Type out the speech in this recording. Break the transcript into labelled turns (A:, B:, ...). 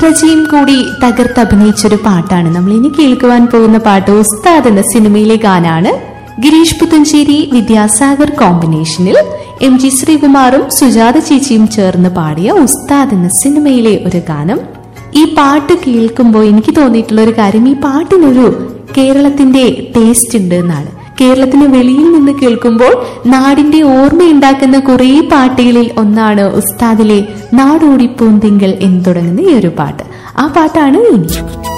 A: നീരജയും കൂടി തകർത്തഭിനയിച്ചൊരു പാട്ടാണ് നമ്മൾ ഇനി കേൾക്കുവാൻ പോകുന്ന പാട്ട് ഉസ്താദ് എന്ന സിനിമയിലെ ഗാനാണ് ഗിരീഷ് പുത്തഞ്ചേരി വിദ്യാസാഗർ കോമ്പിനേഷനിൽ എം ജി ശ്രീകുമാറും സുജാത ചേച്ചിയും ചേർന്ന് പാടിയ ഉസ്താദ് എന്ന സിനിമയിലെ ഒരു ഗാനം ഈ പാട്ട് കേൾക്കുമ്പോൾ എനിക്ക് തോന്നിയിട്ടുള്ള ഒരു കാര്യം ഈ പാട്ടിനൊരു കേരളത്തിന്റെ ടേസ്റ്റ് ഉണ്ട് എന്നാണ് കേരളത്തിന് വെളിയിൽ നിന്ന് കേൾക്കുമ്പോൾ നാടിന്റെ ഓർമ്മയുണ്ടാക്കുന്ന കുറേ പാട്ടുകളിൽ ഒന്നാണ് ഉസ്താദിലെ നാടോടിപ്പൂന്തിങ്കൽ എന്ന് തുടങ്ങുന്ന ഈ ഒരു പാട്ട് ആ പാട്ടാണ് ഇനി